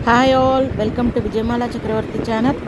Hi all welcome to Vijayamala Chakravarthi channel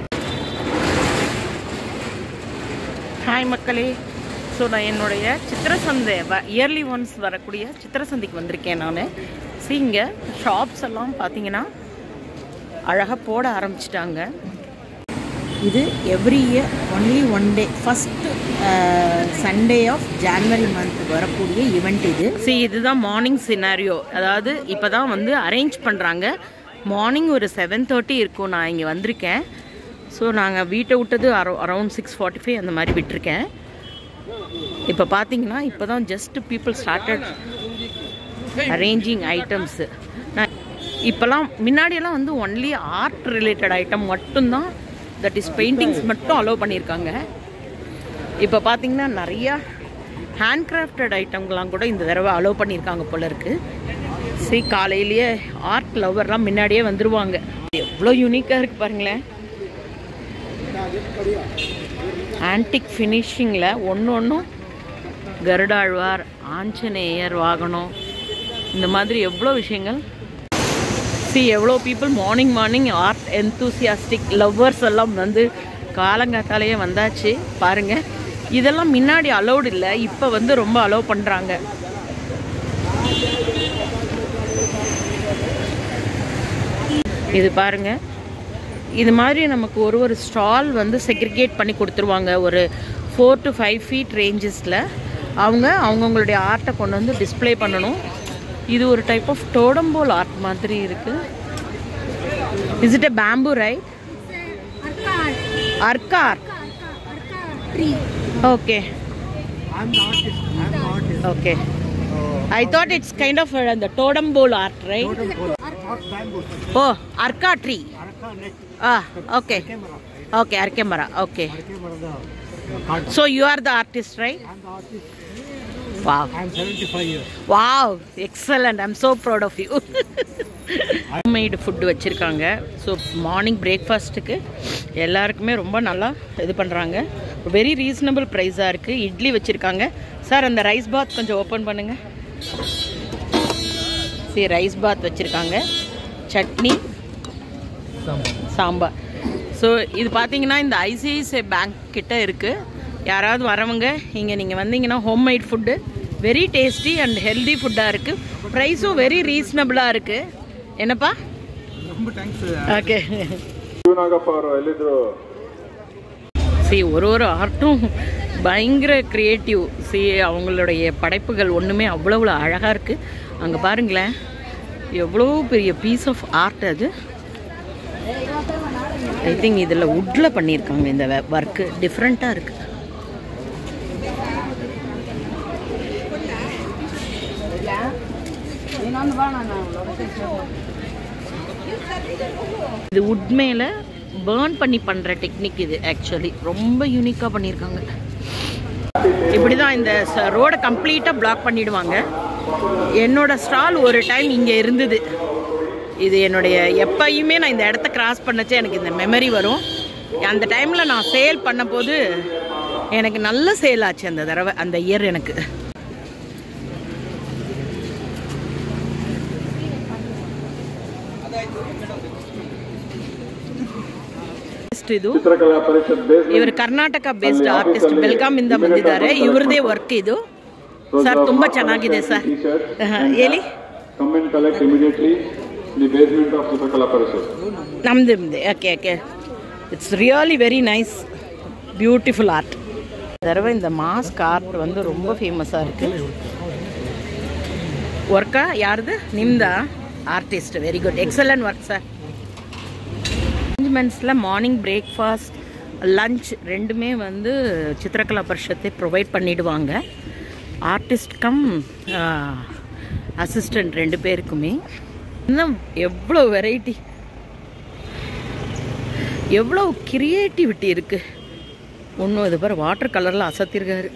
hi மக்களே so நான் என்னுடைய சித்திரசந்தை வ இயர்லி ஒன்ஸ் வரக்கூடிய சித்திரசந்தைக்கு வந்திருக்கேன் நான் சி இங்கே ஷாப்ஸ் எல்லாம் பார்த்தீங்கன்னா அழகாக போட ஆரம்பிச்சிட்டாங்க இது every year only one day first Sunday of January month வரக்கூடிய ஈவெண்ட் இது சி இதுதான் மார்னிங் சினாரியோ அதாவது இப்போ தான் வந்து அரேஞ்ச் பண்ணுறாங்க மார்னிங் ஒரு செவன் தேர்ட்டி இருக்கும் நான் இங்கே வந்திருக்கேன் ஸோ நாங்கள் வீட்டை விட்டது அரௌ அரௌண்ட் சிக்ஸ் ஃபார்ட்டி ஃபைவ் அந்த மாதிரி விட்டுருக்கேன் இப்போ பார்த்தீங்கன்னா இப்போ தான் just people started arranging items நான் இப்போல்லாம் முன்னாடியெல்லாம் வந்து ஒன்லி ஆர்ட் ரிலேட்டட் ஐட்டம் மட்டும்தான் தட் இஸ் பெயிண்டிங்ஸ் மட்டும் அலோவ் பண்ணியிருக்காங்க இப்போ பார்த்தீங்கன்னா நிறையா ஹேண்ட் கிராஃப்டட் ஐட்டம்லாம் கூட இந்த தடவை அலோவ் பண்ணியிருக்காங்க போல இருக்கு சரி காலையிலேயே ஆர்ட் லவர்லாம் முன்னாடியே வந்துருவாங்க எவ்வளோ யூனிக்காக இருக்குது பாருங்களேன் ஆன்டிக் ஃபினிஷிங்கில் ஒன்று ஒன்றும் கருடாழ்வார் ஆஞ்சநேயர் வாகனம் இந்த மாதிரி எவ்வளோ விஷயங்கள் சி எவ்வளோ people morning morning art enthusiastic lovers எல்லாம் வந்து காலங்காத்தாலேயே வந்தாச்சு பாருங்கள் இதெல்லாம் முன்னாடி அலௌடு இல்லை இப்போ வந்து ரொம்ப அலோவ் பண்ணுறாங்க இது பாருங்க இது மாதிரி நமக்கு ஒரு ஒரு ஸ்டால் வந்து செக்ரிகேட் பண்ணி கொடுத்துருவாங்க ஒரு ஃபோர் டு ஃபைவ் ஃபீட் ரேஞ்சஸில் அவங்க அவங்கவுங்களுடைய ஆர்ட்டை கொண்டு வந்து டிஸ்ப்ளே பண்ணணும் இது ஒரு டைப் ஆஃப் டோடம்போல் ஆர்ட் மாதிரி இருக்குது is it a bamboo right areca art okay I'm the artist. I'm the artist. Okay I thought it's kind of அந்த totem pole art right Totem pole. Art bamboo. Oh areca tree Araka neck. Ah okay Camera. Okay ಅರಕೆ ಮರ okay Camera the the card. So you are the artist right I'm the artist. Wow I'm 75 years. Wow excellent I'm so proud of you homemade food வச்சுருக்காங்க so morning பிரேக்ஃபாஸ்ட்டுக்கு எல்லாருக்குமே ரொம்ப நல்லா இது பண்ணுறாங்க very reasonable ப்ரைஸாக இருக்குது இட்லி வச்சுருக்காங்க சார் அந்த ரைஸ் பாத் கொஞ்சம் ஓப்பன் பண்ணுங்கள் சரி ரைஸ் பாத் வச்சுருக்காங்க சட்னி சாம்பார் ஸோ இது பார்த்தீங்கன்னா இந்த ஐசிஐசிஐ பேங்க் கிட்ட இருக்குது யாராவது வரவங்க இங்கே நீங்கள் வந்தீங்கன்னா homemade food very tasty and healthy ஃபுட்டாக இருக்குது ப்ரைஸும் வெரி ரீசனபிளாக இருக்குது என்னப்பா ரொம்ப தேங்க்ஸ் ஓகே ಶಿವನಾಗಪ್ಪ ಅವರು ಎಲ್ಲಿದ್ರು சி ஒரு ஒரு ஆர்ட்டும் பயங்கர க்ரியேட்டிவ் சி அவங்களுடைய படைப்புகள் ஒன்றுமே அவ்வளோ அழகாக இருக்குது அங்கே பாருங்களேன் எவ்வளோ பெரிய பீஸ் ஆஃப் ஆர்ட் அது ஐ திங்க் இதில் வுட்டில் பண்ணியிருக்காங்க இந்த ஒர்க்கு டிஃப்ரெண்ட்டாக இருக்குது இது வுட் மேலே பேர்ன் பண்ணி பண்ணுற டெக்னிக் இது ஆக்சுவலி ரொம்ப யூனிக்காக பண்ணியிருக்காங்க இப்படி தான் இந்த ரோடை கம்ப்ளீட்டாக பிளாக் பண்ணிடுவாங்க என்னோட ஸ்டால் ஒரு டைம் இங்கே இருந்தது இது என்னுடைய எப்பயுமே நான் இந்த இடத்த கிராஸ் பண்ணச்சே எனக்கு இந்த மெமரி வரும் அந்த டைமில் நான் சேல் பண்ண போது எனக்கு நல்ல சேல் ஆச்சு அந்த தடவை அந்த இயர் எனக்கு ಇದು ಚಿತ್ರಕಲಾ ಪರಿಷತ್ ಬೇಸ್ ಇವರು ಕರ್ನಾಟಕ ಬೇಸ್ಡ್ ಆರ್ಟಿಸ್ಟ್ ಬೆಲ್ಗಾಮಿಂದ ಬಂದಿದ್ದಾರೆ ಇವ್ರದೇ ವರ್ಕ್ ಇದು ಸರ್ ತುಂಬಾ ಚೆನ್ನಾಗಿದೆ ಸರ್ ಹೇಳಿ come and collect immediately the basement of Chitrakala Parishath ನಮ್ದು okay okay it's really very nice beautiful art தடவை இந்த மாஸ்க் ஆர்ட் வந்து ரொம்ப ஃபேமஸாக இருக்குது ஒர்க்கா யாருது நிம்தா artist very good excellent work sir அரேஞ்ச்மெண்ட்ஸில் மார்னிங் பிரேக்ஃபாஸ்ட் லஞ்ச் ரெண்டுமே வந்து சித்திரகலா பரிஷத்தை ப்ரொவைட் பண்ணிடுவாங்க ஆர்டிஸ்ட் கம் அசிஸ்டண்ட் ரெண்டு பேருக்குமே இன்னும் எவ்வளோ வெரைட்டி எவ்வளோ கிரியேட்டிவிட்டி இருக்குது ஒன்றும் இது பாரு வாட்டர் கலரில் அசத்திருக்காரு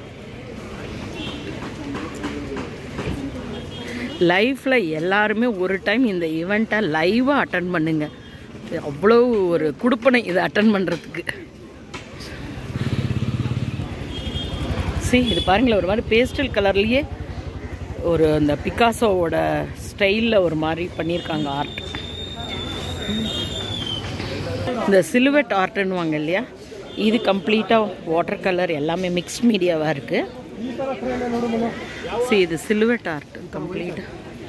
லைஃப்பில் எல்லாருமே ஒரு டைம் இந்த ஈவெண்ட்டை லைவாக அட்டன் பண்ணுங்க இது அவ்வளோ ஒரு குடுப்பனை இதை அட்டன் பண்ணுறதுக்கு சி இது பாருங்களேன் ஒரு மாதிரி பேஸ்டல் கலர்லேயே ஒரு அந்த பிகாசோவோட ஸ்டைலில் ஒரு மாதிரி பண்ணியிருக்காங்க ஆர்ட் இந்த சிலுவெட் ஆர்ட்னுவாங்க இல்லையா இது கம்ப்ளீட்டாக வாட்டர் கலர் எல்லாமே மிக்ஸ் மீடியாவாக இருக்குது சி இது சிலுவெட் ஆர்ட் கம்ப்ளீட்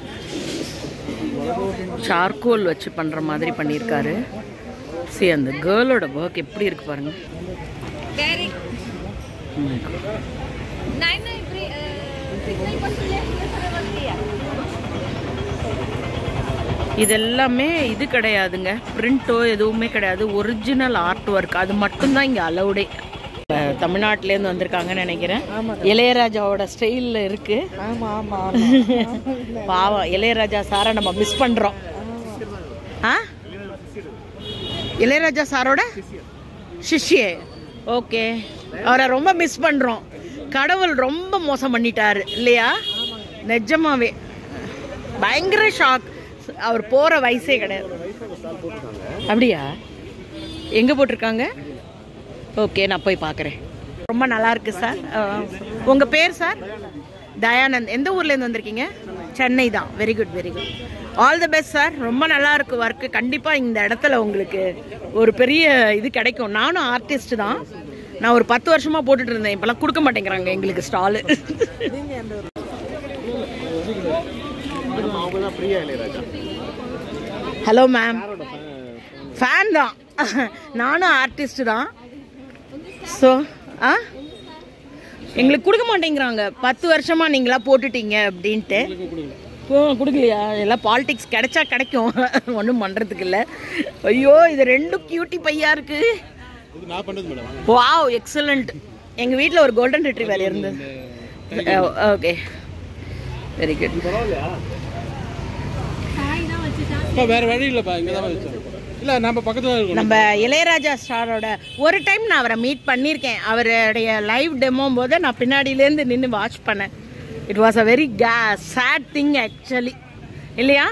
சார்கோல் வச்சு பண்ணுற மாதிரி பண்ணியிருக்காரு சி அந்த கேர்ளோட ஒர்க் எப்படி இருக்கு பாருங்க Gary. Oh my God. नाही नाही फ्री नाही पण तुझ्या वरती आहे இது எல்லாமே இது கிடையாதுங்க பிரிண்டோ எதுவுமே கிடையாது ஒரிஜினல் ஆர்ட் ஒர்க் அது மட்டும்தான் இங்கே அலௌடே தமிழ்நாட்டிலேருந்து வந்திருக்காங்கன்னு நினைக்கிறேன் இளையராஜாவோட ஸ்டைலில் இருக்கு பாவம் இளையராஜா சாரை நம்ம மிஸ் பண்ணுறோம் ஆ இளையராஜா சாரோட சிஷ்யே ஓகே அவரை ரொம்ப மிஸ் பண்ணுறோம் கடவுள் ரொம்ப மோசம் பண்ணிட்டாரு இல்லையா நிஜமாவே பயங்கர ஷாக் அவர் போகிற வயசே கிடையாது அப்படியா எங்கே போட்டிருக்காங்க ஓகே நான் போய் பார்க்குறேன் ரொம்ப நல்லா இருக்கு சார் உங்கள் பேர் சார் தயானந்த் எந்த ஊர்லேருந்து வந்திருக்கீங்க சென்னை தான் very good very good all the best sir ரொம்ப நல்லா இருக்கு ஒர்க்கு கண்டிப்பாக இந்த இடத்துல உங்களுக்கு ஒரு பெரிய இது கிடைக்கும் நானும் ஆர்டிஸ்ட் தான் நான் ஒரு பத்து வருஷமாக போட்டுட்டு இருந்தேன் இப்போலாம் கொடுக்க மாட்டேங்கிறாங்க எங்களுக்கு ஸ்டாலு ஹலோ மேம் ஃபேன் தான் நானும் ஆர்டிஸ்ட் தான் ஸோ ஆ எங்களுக்கு கொடுக்க மாட்டேங்கிறாங்க பத்து வருஷமா நீங்களா போட்டுட்டீங்க அப்படின்ட்டு ஓ கொடுக்கலையா எல்லாம் பாலிடிக்ஸ் கிடைச்சா கிடைக்கும் ஒன்றும் பண்ணுறதுக்கு இல்லை ஐயோ இது ரெண்டும் கியூட்டி பையா இருக்கு நான் பண்ணது மேடம் வாவ் எக்ஸலண்ட் எங்கள் வீட்டில் ஒரு கோல்டன் ரிட்ரீவர் இருந்தது ஓகே வெரி குட் இப்போ வேற வழி இல்லைப்பா இங்கே தான் வச்சோம் இல்லை நம்ம பக்கத்தில் தான் இருக்கணும் நம்ம இளையராஜா ஸ்டாரோட ஒரு டைம் நான் அவரை மீட் பண்ணியிருக்கேன் அவருடைய லைவ் டெமோ போது நான் பின்னாடியிலேருந்து நின்று வாட்ச் பண்ணேன் இட் வாஸ் அ வெரி கே சேட் திங் ஆக்சுவலி இல்லையா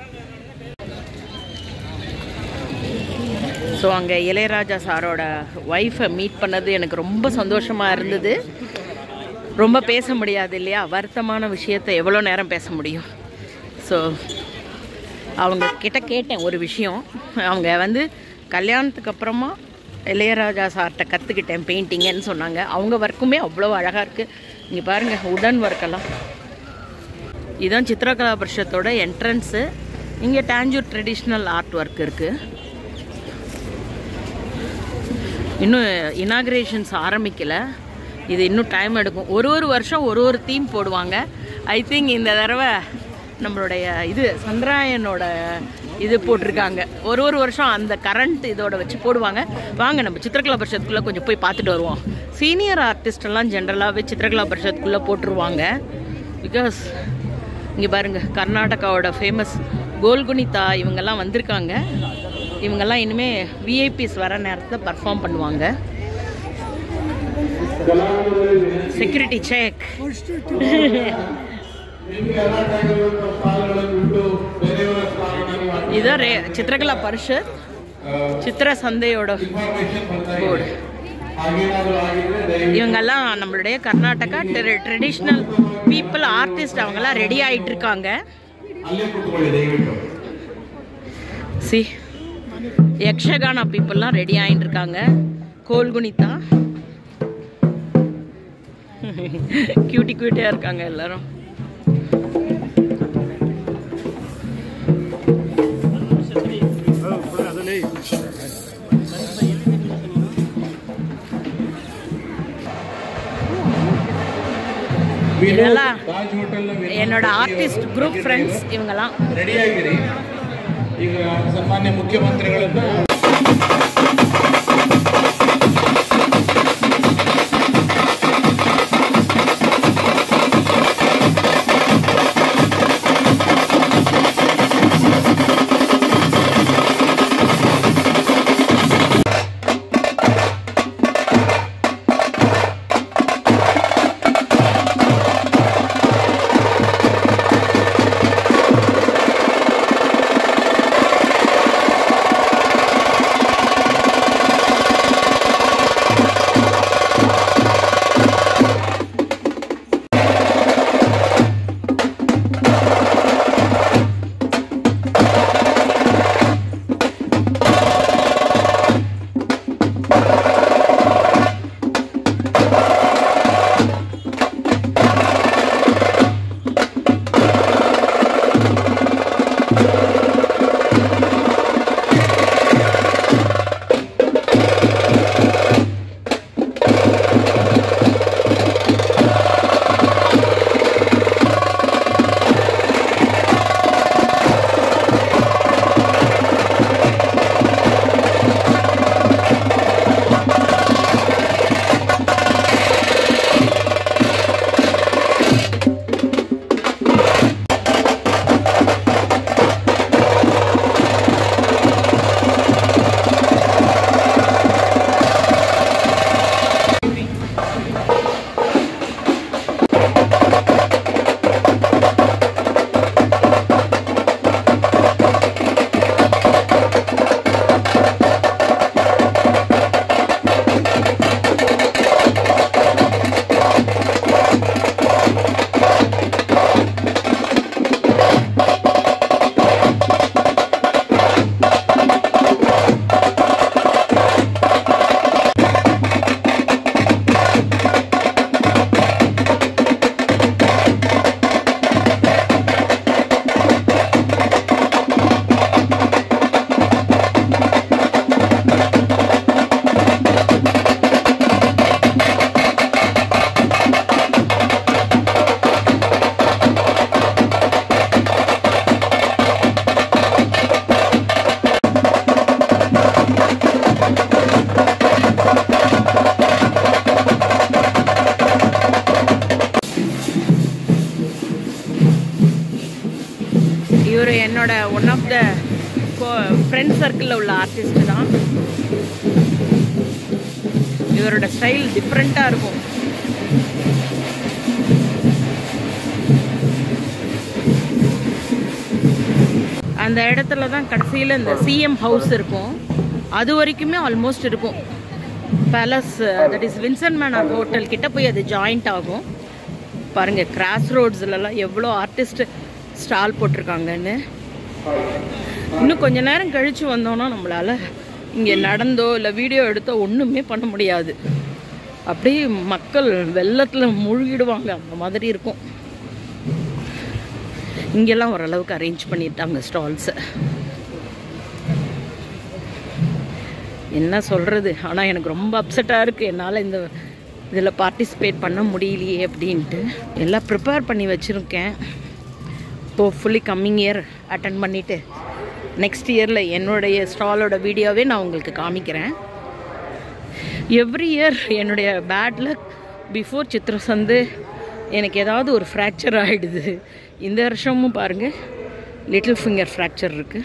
ஸோ அங்கே இளையராஜா சாரோட ஒய்ஃபை மீட் பண்ணது எனக்கு ரொம்ப சந்தோஷமாக இருந்தது ரொம்ப பேச முடியாது இல்லையா வருத்தமான விஷயத்தை எவ்வளோ நேரம் பேச முடியும் ஸோ அவங்க கிட்ட கேட்டேன் ஒரு விஷயம் அவங்க வந்து கல்யாணத்துக்கு அப்புறமா இளையராஜா சார்கிட்ட கற்றுக்கிட்டேன் பெயிண்டிங்கன்னு சொன்னாங்க அவங்க ஒர்க்குமே அவ்வளோ அழகாக இருக்குது இங்கே பாருங்கள் உடன் ஒர்க்கெல்லாம் இதுதான் சித்திரகலா பரிஷத்தோட என்ட்ரன்ஸு இங்கே டாஞ்சூர் ட்ரெடிஷ்னல் ஆர்ட் ஒர்க் இருக்குது இன்னும் இனாகிரேஷன்ஸ் ஆரம்பிக்கல இது இன்னும் டைம் எடுக்கும் ஒரு ஒரு வருஷம் ஒரு ஒரு தீம் போடுவாங்க ஐ திங்க் இந்த தடவை நம்மளுடைய இது சந்திராயனோட இது போட்டிருக்காங்க ஒரு ஒரு வருஷம் அந்த கரண்ட் இதோட வச்சு போடுவாங்க வாங்க நம்ம சித்திரகலா பரிஷத்துக்குள்ளே கொஞ்சம் போய் பார்த்துட்டு வருவோம் சீனியர் ஆர்டிஸ்ட் எல்லாம் ஜென்ரலாகவே சித்திரகலா பரிஷத்துக்குள்ளே போட்டுருவாங்க பிகாஸ் இங்கே பாருங்க கர்நாடகாவோட ஃபேமஸ் கோல்குனிதா இவங்கெல்லாம் வந்திருக்காங்க இவங்கெல்லாம் இனிமே விஐபிஸ் வர நேரத்தில் பர்ஃபார்ம் பண்ணுவாங்க ಸೆಕ್ಯೂರಿಟಿ ಚೆಕ್ ಇದು ರೇ ಚಿತ್ರಕಲಾ ಪರಿಷತ್ ಚಿತ್ರ சந்தையோட போர்டு இவங்கெல்லாம் நம்மளுடைய கர்நாடகா ட்ரெடிஷ்னல் பீப்புள் ஆர்டிஸ்ட் அவங்கெல்லாம் ரெடி ஆயிட்டு இருக்காங்க சி யக்ஷகானா பீப்புளெலாம் ரெடி ஆகிட்டு இருக்காங்க கோல்குனிதா கியூட்டி கியூட்டியாக இருக்காங்க எல்லாரும் இதெல்லாம் என்னோட ಆರ್ಟಿಸ್ಟ್ ಗ್ರೂಪ್ ಫ್ರೆಂಡ್ಸ್ ಇವಂಗೆல்லாம் ರೆಡಿ ಆಗಿರಿ ಈಗ ಸನ್ಮಾನ್ಯ ಮುಖ್ಯಮಂತ್ರಿಗಳನ್ನ இந்த ஃப்ரெண்ட் சர்க்கிளில் உள்ள ஆர்டிஸ்ட் தான் இவரோட ஸ்டைல் டிஃப்ரெண்ட்டாக இருக்கும் அந்த இடத்துல தான் கடைசியில் இந்த சிஎம் ஹவுஸ் இருக்கும் அது வரைக்குமே ஆல்மோஸ்ட் இருக்கும் palace that is Windsor manor hotel கிட்ட போய் அது ஜாயிண்ட் ஆகும் பாருங்கள் கிராஸ் ரோட்ஸ்லலாம் எவ்வளோ ஆர்டிஸ்ட் ஸ்டால் போட்டிருக்காங்கன்னு இன்னும் கொஞ்ச நேரம் கழித்து வந்தோன்னா நம்மளால் இங்கே நடந்தோ இல்லை வீடியோ எடுத்தோ ஒன்றுமே பண்ண முடியாது அப்படியே மக்கள் வெள்ளத்தில் மூழ்கிடுவாங்க அந்த மாதிரி இருக்கும் இங்கெல்லாம் ஓரளவுக்கு அரேஞ்ச் பண்ணிட்டாங்க ஸ்டால்ஸை என்ன சொல்கிறது ஆனால் எனக்கு ரொம்ப அப்செட்டாக இருக்குது என்னால் இந்த இதில் பார்ட்டிசிபேட் பண்ண முடியலையே அப்படின்ட்டு எல்லாம் ப்ரிப்பேர் பண்ணி வச்சுருக்கேன் ஹோப்ஃபுல்லி கம்மிங் இயர் அட்டன் பண்ணிவிட்டு நெக்ஸ்ட் இயரில் என்னுடைய ஸ்டாலோட வீடியோவே நான் உங்களுக்கு காமிக்கிறேன் எவ்ரி இயர் என்னுடைய பேட் லக் பிஃபோர் சித்திரசந்து எனக்கு ஏதாவது ஒரு ஃப்ராக்சர் ஆகிடுது இந்த வருஷமும் பாருங்கள் லிட்டில் ஃபிங்கர் ஃப்ராக்சர் இருக்குது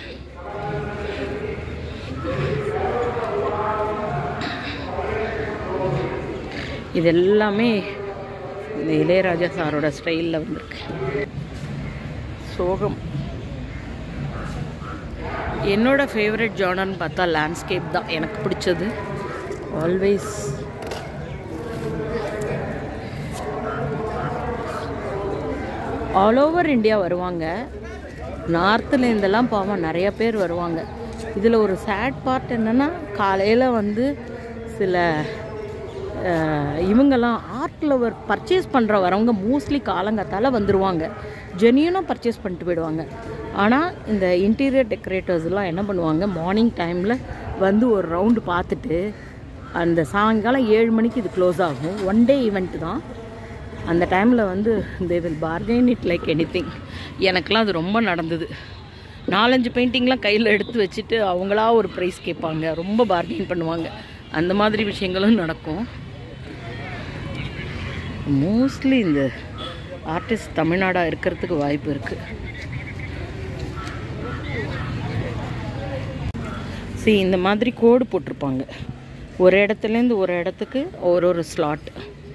இது எல்லாமே இந்த இளையராஜா சாரோட ஸ்டைலில் வந்திருக்கு சோகம் என்னோட ஃபேவரட் ஜானர்னு பார்த்தா லேண்ட்ஸ்கேப் தான் எனக்கு பிடிச்சது ஆல்வேஸ் ஆல் ஓவர் இந்தியா வருவாங்க நார்த்தில் இருந்தெல்லாம் பாவம் நிறைய பேர் வருவாங்க இதில் ஒரு சேட் பார்ட் என்னென்னா காலையில் வந்து சில அஹ், இவங்கெல்லாம் ஆர்ட் லவர் பர்ச்சேஸ் பண்ணுற வரவங்க மோஸ்ட்லி காலங்காத்தால வந்துடுவாங்க ஜெனியூனாக பர்ச்சேஸ் பண்ணிட்டு போயிடுவாங்க ஆனால் இந்த இன்டீரியர் டெக்கரேட்டர்ஸ்லாம் என்ன பண்ணுவாங்க மார்னிங் டைமில் வந்து ஒரு ரவுண்டு பார்த்துட்டு அந்த சாயங்காலம் ஏழு மணிக்கு இது க்ளோஸ் ஆகும் ஒன் டே ஈவெண்ட் தான் அந்த டைமில் வந்து they will bargain it like any thing எனக்கெலாம் அது ரொம்ப நடந்தது நாலஞ்சு பெயிண்டிங்லாம் கையில் எடுத்து வச்சுட்டு அவங்களா ஒரு ப்ரைஸ் கேட்பாங்க ரொம்ப பார்கெயின் பண்ணுவாங்க அந்த மாதிரி விஷயங்களும் நடக்கும் மோஸ்ட்லி இந்த ஆர்டிஸ்ட் தமிழ்நாடாக இருக்கிறதுக்கு வாய்ப்பு இருக்குது see இந்த மாதிரி கோடு போட்டிருப்பாங்க ஒரு இடத்துலேருந்து ஒரு இடத்துக்கு ஒரு ஒரு ஸ்லாட்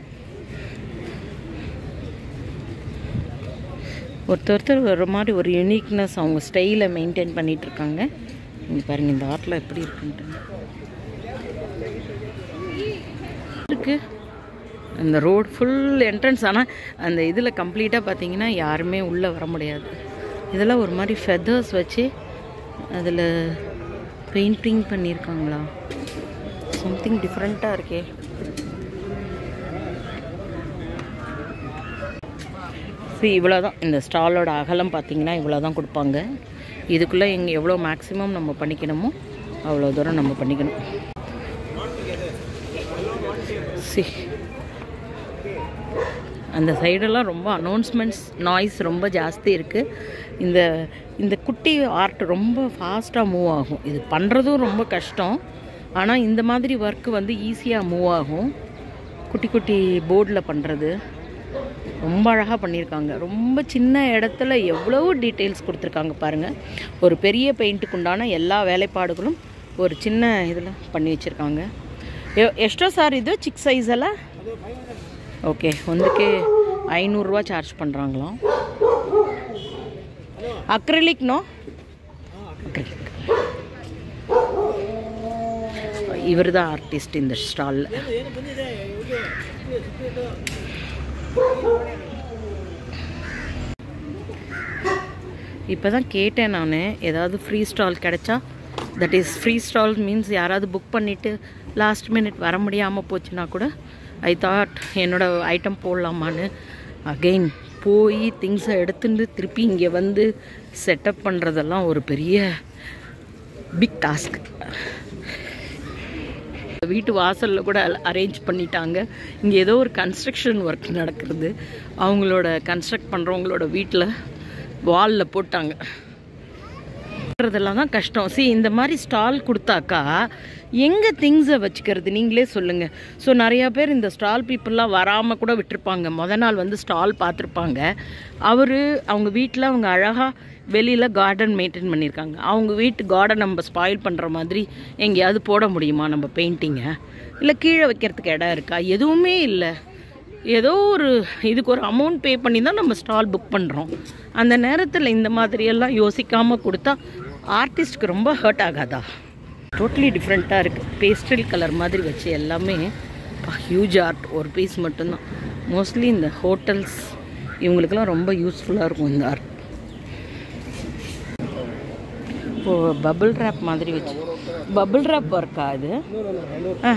ஒருத்தர் ஒருத்தர் ஒரு மாதிரி ஒரு யூனிக்னஸ் அவங்க ஸ்டைலை மெயின்டைன் பண்ணிட்டு இருக்காங்க இங்கே பாருங்க இந்த ஆர்ட்டில் எப்படி இருக்குன்ட்டு இருக்கு அந்த ரோட் ஃபுல் என்ட்ரன்ஸ் ஆனால் அந்த இதில் கம்ப்ளீட்டாக பார்த்தீங்கன்னா யாருமே உள்ளே வர முடியாது இதெல்லாம் ஒரு மாதிரி ஃபெதர்ஸ் வச்சு அதில் பெயிண்டிங் பண்ணியிருக்காங்களா சம்திங் டிஃப்ரெண்ட்டாக இருக்கே சரி இவ்வளோ தான் இந்த ஸ்டாலோட அகலம் பார்த்தீங்கன்னா இவ்வளோ தான் கொடுப்பாங்க இதுக்குள்ளே இங்கே எவ்வளோ மேக்ஸிமம் நம்ம பண்ணிக்கணுமோ அவ்வளோ தூரம் நம்ம பண்ணிக்கணும் சி அந்த சைடெல்லாம் ரொம்ப அனௌன்ஸ்மெண்ட்ஸ் நாய்ஸ் ரொம்ப ஜாஸ்தி இருக்குது இந்த இந்த குட்டி ஆர்ட் ரொம்ப ஃபாஸ்ட்டாக மூவ் ஆகும் இது பண்ணுறதும் ரொம்ப கஷ்டம் ஆனால் இந்த மாதிரி ஒர்க்கு வந்து ஈஸியாக மூவ் ஆகும் குட்டி குட்டி போர்டில் பண்ணுறது ரொம்ப அழகாக பண்ணியிருக்காங்க ரொம்ப சின்ன இடத்துல எவ்வளவு டீட்டெயில்ஸ் கொடுத்துருக்காங்க பாருங்கள் ஒரு பெரிய பெயிண்ட்டுக்கு உண்டான எல்லா வேலைப்பாடுகளும் ஒரு சின்ன இதில் பண்ணி வச்சுருக்காங்க எ- ಎಷ್ಟೋ ಸಾರ್ ಇದು ಚಿಕ್ಕ ಸೈಜ್ ಅಲ್ಲ ಓಕೆ ಒಂದಕ್ಕೆ ಐನೂறுரூவா சார்ஜ் பண்ணுறாங்களாம் அக்ரிலிக் நோ அக்ரிலிக் இவர் தான் ஆர்டிஸ்ட் இந்த ஸ்டாலில் இப்போ தான் கேட்டேன் நான் ஏதாவது ஃப்ரீ ஸ்டால் கிடைச்சா that is free stall means யாராவது புக் பண்ணிவிட்டு லாஸ்ட் மினிட் வர முடியாமல் போச்சுன்னா கூட ஐ தாட் என்னோட ஐட்டம் போடலாமான்னு அகெயின் போய் திங்ஸை எடுத்துட்டு திருப்பி இங்கே வந்து செட்டப் பண்ணுறதெல்லாம் ஒரு பெரிய பிக் டாஸ்க் வீட்டு வாசலில் கூட அரேஞ்ச் பண்ணிட்டாங்க இங்கே ஏதோ ஒரு கன்ஸ்ட்ரக்ஷன் ஒர்க் நடக்கிறது அவங்களோட கன்ஸ்ட்ரக்ட் பண்ணுறவங்களோட வீட்டில் வாலில் போட்டாங்க பண்ணுறதெல்லாம் தான் கஷ்டம் see இந்த மாதிரி ஸ்டால் கொடுத்தாக்கா எங்கே திங்ஸை வச்சுக்கிறது நீங்களே சொல்லுங்கள் ஸோ நிறையா பேர் இந்த ஸ்டால் பீப்புளெலாம் வராமல் கூட விட்டுருப்பாங்க முத நாள் வந்து ஸ்டால் பார்த்துருப்பாங்க அவர் அவங்க வீட்டில் அவங்க அழகாக வெளியில் கார்டன் மெயின்டைன் பண்ணியிருக்காங்க அவங்க வீட்டு கார்டன் நம்ம ஸ்பாயில் பண்ணுற மாதிரி எங்கேயாவது போட முடியுமா நம்ம பெயிண்டிங்கை இல்லை கீழே வைக்கிறதுக்கு இடம் இருக்கா எதுவுமே இல்லை ஏதோ ஒரு இதுக்கு ஒரு அமௌண்ட் பே பண்ணி தான் நம்ம ஸ்டால் புக் பண்ணுறோம் அந்த நேரத்தில் இந்த மாதிரியெல்லாம் யோசிக்காமல் கொடுத்தா ஆர்டிஸ்ட்க்கு ரொம்ப ஹர்ட் ஆகாதா டோட்டலி டிஃப்ரெண்ட்டாக இருக்குது பேஸ்டல் கலர் மாதிரி வச்சு எல்லாமே ஹியூஜ் ஆர்ட் ஒரு பீஸ் மட்டும்தான் மோஸ்ட்லி இந்த ஹோட்டல்ஸ் இவங்களுக்கெல்லாம் ரொம்ப யூஸ்ஃபுல்லாக இருக்கும் இந்த ஆர்ட் இப்போது பபிள் ரேப் மாதிரி வச்சு பபிள் ரேப் ஒர்க்கா இது ah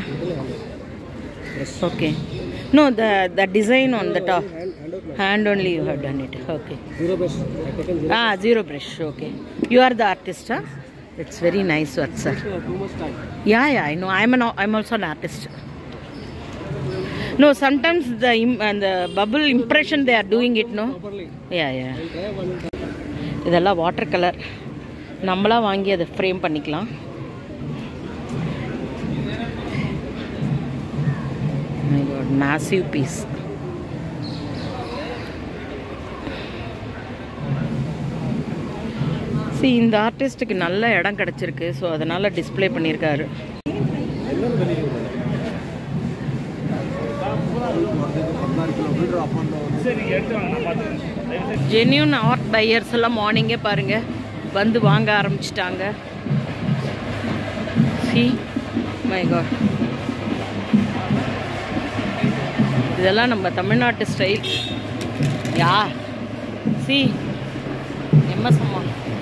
okay no the the design on the top hand only you have done it okay zero brush I taken zero ah zero brush okay you are the artist huh? it's very nice work sir too much time yeah yeah i know i'm an i'm also an artist no sometimes the im- and the bubble impression they are doing it no properly yeah yeah try one இதெல்லாம் water colour நம்மளா வாங்கி அதை frame பண்ணிக்கலாம் massive piece see இந்த ஆர்டிஸ்ட்டுக்கு நல்ல இடம் கிடச்சிருக்கு so அதனால் டிஸ்ப்ளே பண்ணியிருக்காரு ஜென்யூன் ஆர்ட் பையர்ஸ் எல்லாம் மார்னிங்கே பாருங்க வந்து வாங்க ஆரம்பிச்சிட்டாங்க சி மை காட் இதெல்லாம் நம்ம தமிழ்நாட்டு ஸ்டைல் யா சி எம்எஸ் அம்மா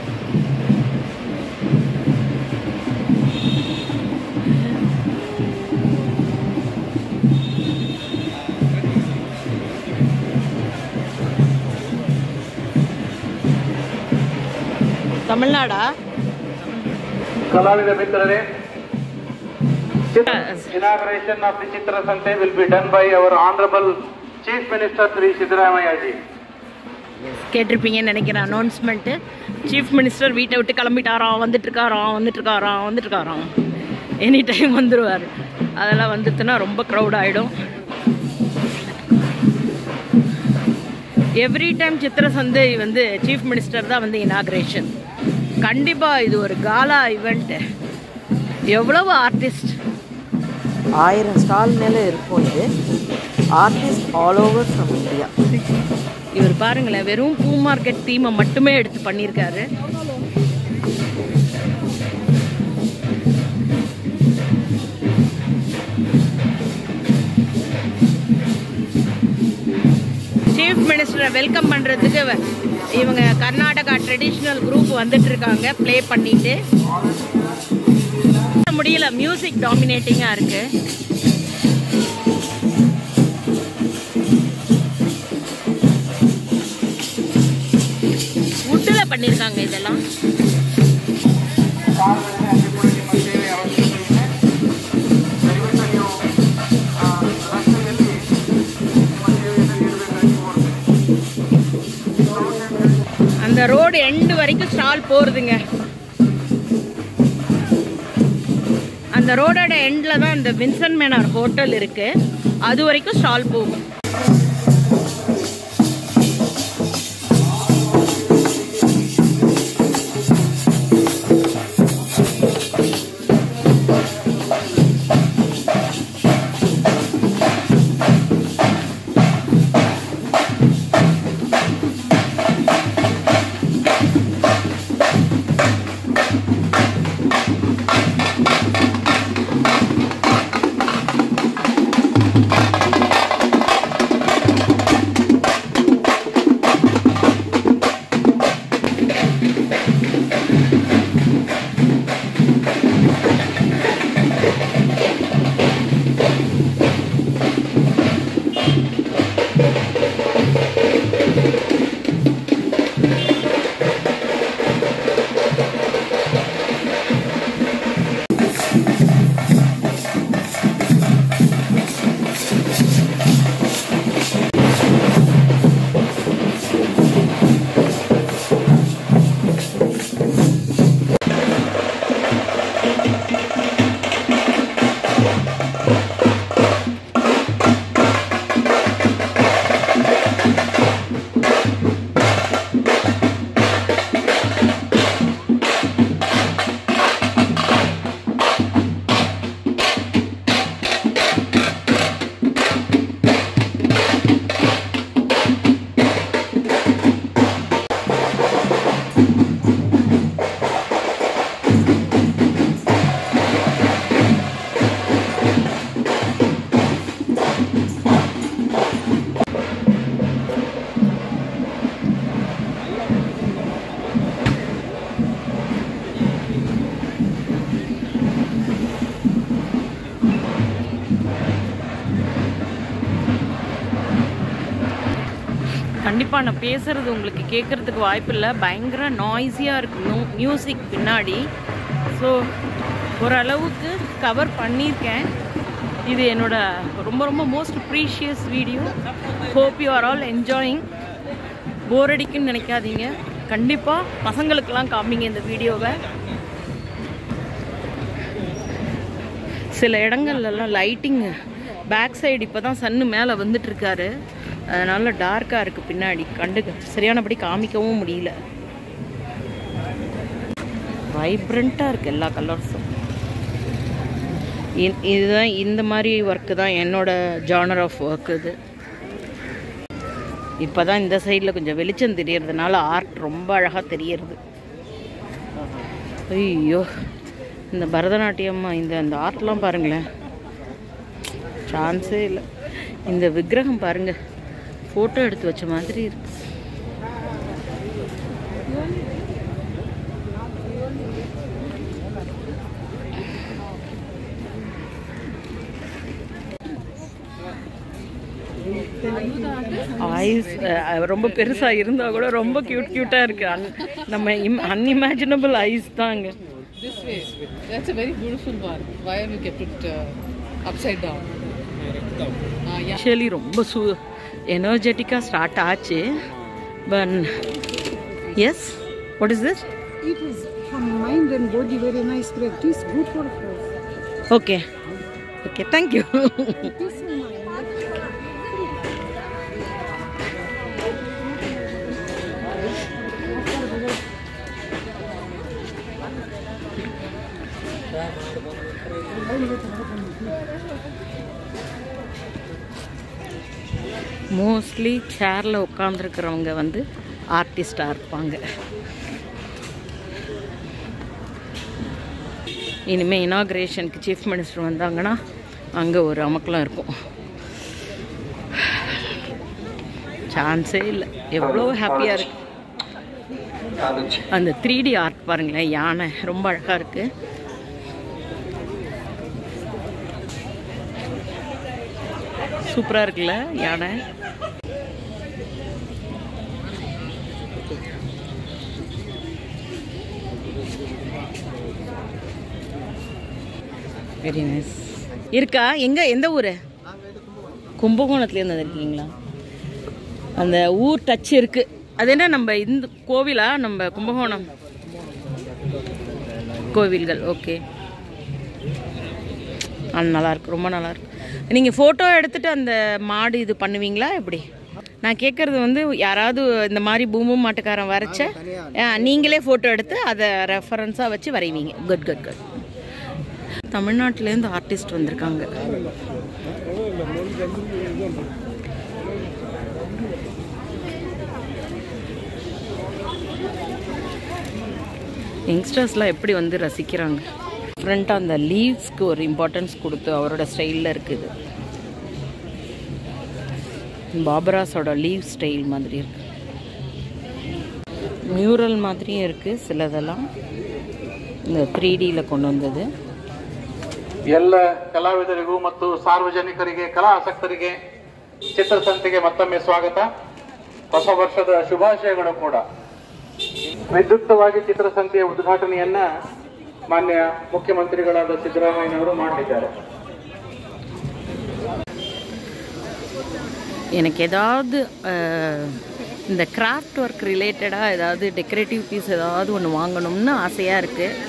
தமிழ்நாடா ಕಲಾವಿದ ಮಿತ್ರರೇ inauguration of the Chitra Sante will be done by our Honorable Chief Minister Sri Siddaramaiah ji. கேட்டிருப்பீங்கன்னு நினைக்கிறேன் அனௌன்ஸ்மெண்ட்டு சீஃப் மினிஸ்டர் வீட்டை விட்டு கிளம்பிட்டாராம் வந்துட்டு இருக்காராம் வந்துட்டு இருக்காராம் வந்துட்டு இருக்காராம் எனி டைம் வந்துடுவார் அதெல்லாம் வந்துட்டுனா ரொம்ப க்ரௌட் ஆகிடும் எவ்ரி டைம் சித்திர சந்தை வந்து சீஃப் மினிஸ்டர் தான் வந்து இனாக்ரேஷன் கண்டிப்பாக இது ஒரு காலா இவெண்ட்டு எவ்வளவு ஆர்டிஸ்ட் ஆயிரம் ஸ்டால் மேலே இருக்கும் இது artist all over from India இவர் பாருங்களேன் வெறும் பூ மார்க்கெட் தீமை மட்டுமே எடுத்து பண்ணியிருக்காரு சீஃப் மினிஸ்டரை வெல்கம் பண்ணுறதுக்கு இவங்க கர்நாடகா ட்ரெடிஷ்னல் குரூப் வந்துட்டு இருக்காங்க ப்ளே பண்ணிட்டு முடியல மியூசிக் டாமினேட்டிங்காக இருக்கு வுட்டில் பண்ணியிருக்காங்க இதெல்லாம் அந்த ரோடு எண்டு வரைக்கும் ஸ்டால் போகுதுங்க அந்த ரோடோட எண்டில் தான் இந்த வின்சன் மேனார் ஹோட்டல் இருக்கு அது வரைக்கும் ஸ்டால் போகும் கண்டிப்பாக நான் பேசுகிறது உங்களுக்கு கேட்குறதுக்கு வாய்ப்பு இல்லை பயங்கர நாய்ஸியாக இருக்கு மியூசிக் பின்னாடி ஸோ ஓரளவுக்கு கவர் பண்ணியிருக்கேன் இது என்னோட ரொம்ப ரொம்ப most precious video hope you are all enjoying bore அடிக்குன்னு நினைக்காதீங்க கண்டிப்பாக பசங்களுக்கெல்லாம் காமிங்க இந்த வீடியோவை சில இடங்கள்லாம் லைட்டிங் பேக் சைடு இப்போ தான் சன்னு மேலே வந்துட்டுருக்காரு அதனால் டார்க்காக இருக்குது பின்னாடி கண்டுக்க சரியானபடி காமிக்கவும் முடியல வைப்ரண்ட்டாக இருக்குது எல்லா கலர்ஸும் இதுதான் இந்த மாதிரி ஒர்க்கு தான் என்னோட ஜானர் ஆஃப் ஒர்க் இது இப்போ தான் இந்த சைடில் கொஞ்சம் வெளிச்சம் தெரியறதுனால ஆர்ட் ரொம்ப அழகாக தெரியறது ஐயோ இந்த பரதநாட்டியம் இந்த இந்த ஆர்ட்லாம் பாருங்களேன் சான்ஸே இல்லை இந்த விக்கிரகம் பாருங்க ஃபோட்டோ எடுத்து வச்ச மாதிரி இருக்கு ஐஸ் ரொம்ப பெருசாக இருந்தால் கூட ரொம்ப க்யூட் க்யூட்டாக இருக்குது அன் நம்ம இம் அன்இமேஜினபிள் ஐஸ் தாங்க This way. That's a very beautiful one. Why have you kept it uh, upside down? Ah, yeah. Actually ரொம்ப சு எனர்ஜெட்டிக்காக ஸ்டார்ட் ஆச்சு but yes what is this It is from mind and body very nice bread. It is good for health. Okay okay thank you Peace of mind. Mostly சேரில் உட்காந்துருக்கிறவங்க வந்து ஆர்டிஸ்டாக இருப்பாங்க இனிமேல் இனாக்ரேஷனுக்கு chief minister வந்தாங்கன்னா அங்கே ஒரு அமக்கலம் இருக்கும் சான்ஸே இல்லை எவ்வளோ ஹாப்பியாக இருக்கு அந்த த்ரீ டி ஆர்ட் பாருங்களேன் யானை ரொம்ப அழகாக இருக்குது சூப்பராக இருக்குல்ல யானை வெரி நைஸ் இருக்கா எங்கே எந்த ஊர் கும்பகோணத்துலேருந்து வந்திருக்கீங்களா அந்த ஊர் டச் இருக்குது அது என்ன நம்ம இந்த கோவிலா நம்ம கும்பகோணம் கோவில்கள் ஓகே ஆ நல்லா இருக்கு ரொம்ப நல்லா இருக்கு நீங்கள் ஃபோட்டோ எடுத்துட்டு அந்த மாடு இது பண்ணுவீங்களா எப்படி நான் கேட்குறது வந்து யாராவது இந்த மாதிரி பூமு மாட்டுக்காரன் வரைச்ச ஆ, நீங்களே ஃபோட்டோ எடுத்து அதை ரெஃபரன்ஸாக வச்சு வரைவீங்க குட் குட் குட் தமிழ்நாட்டிலேருந்து ஆர்டிஸ்ட் வந்திருக்காங்க யங்ஸ்டர்ஸ்லாம் எப்படி வந்து ரசிக்கிறாங்க டிஃப்ரெண்ட்டாக அந்த லீவ்ஸ்க்கு ஒரு இம்பார்ட்டன்ஸ் கொடுத்து அவரோட ஸ்டைலில் இருக்குது பாபராஸோட லீவ் ஸ்டைல் மாதிரி இருக்கு மியூரல் மாதிரியும் இருக்குது சிலதெல்லாம் இந்த த்ரீ டியில் கொண்டு வந்தது ಎಲ್ಲ ಕಲಾವಿದರಿಗೂ ಮತ್ತು ಸಾರ್ವಜನಿಕರಿಗೆ ಕಲಾ ಆಸಕ್ತರಿಗೆ ಚಿತ್ರಸಂತೆಗೆ ಮತ್ತೊಮ್ಮೆ ಸ್ವಾಗತ ಹೊಸ ವರ್ಷದ ಶುಭಾಶಯಗಳು ಕೂಡ ವಿದ್ಯುಕ್ತವಾಗಿ ಚಿತ್ರಸಂತೆಯ ಉದ್ಘಾಟನೆಯನ್ನ ಮಾನ್ಯ ಮುಖ್ಯಮಂತ್ರಿಗಳಾದ ಸಿದ್ದರಾಮಯ್ಯನವರು ಮಾಡಲಿದ್ದಾರೆ எனக்கு ஏதாவது அஹ், இந்த கிராஃப்ட் ஒர்க் ரிலேட்டடாக ஏதாவது டெக்கரேட்டிவ் பீஸ் ஏதாவது ஒன்று வாங்கணும்னு ஆசையாக இருக்குது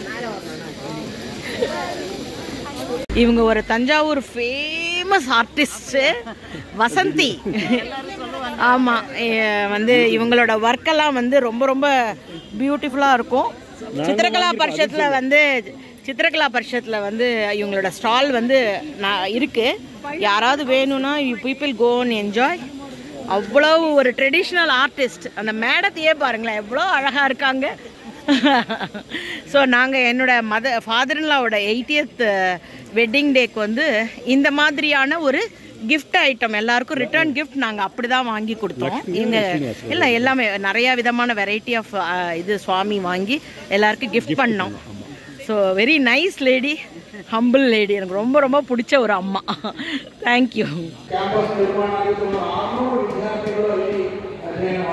இவங்க ஒரு தஞ்சாவூர் ஃபேமஸ் ஆர்டிஸ்ட்டு வசந்தி ஆமாம் வந்து இவங்களோட ஒர்க்கெல்லாம் வந்து ரொம்ப ரொம்ப பியூட்டிஃபுல்லாக இருக்கும் சித்திரகலா பரிஷத்தில் வந்து சித்திரகலா பரிஷத்தில் வந்து இவங்களோட ஸ்டால் வந்து நான் இருக்குது யாராவது வேணும்னா you people go and enjoy அவ்வளோ ஒரு ட்ரெடிஷ்னல் ஆர்டிஸ்ட் அந்த மேடத்தையே பாருங்களேன் எவ்வளோ அழகாக இருக்காங்க ஸோ நாங்கள் என்னோட மத ஃபாதர்லாவோட எயிட்டியத் வெட்டிங் டேக்கு வந்து இந்த மாதிரியான ஒரு gift ஐட்டம் எல்லாருக்கும் ரிட்டர்ன் gift நாங்கள் அப்படி தான் வாங்கி கொடுத்தோம் எங்கள் இல்லை எல்லாமே நிறையா விதமான வெரைட்டி ஆஃப் இது சுவாமி வாங்கி எல்லாருக்கும் gift பண்ணோம் so very nice lady humble lady எனக்கு ரொம்ப ரொம்ப பிடிச்ச ஒரு அம்மா தேங்க்யூ ಕ್ಯಾಂಪಸ್ ನಿರ್ಮಾಣ ಆಗಿ ಸುಮಾರು ಆರುನೂರು ವಿದ್ಯಾರ್ಥಿಗಳು ಇಲ್ಲಿ ಅಧ್ಯಯನ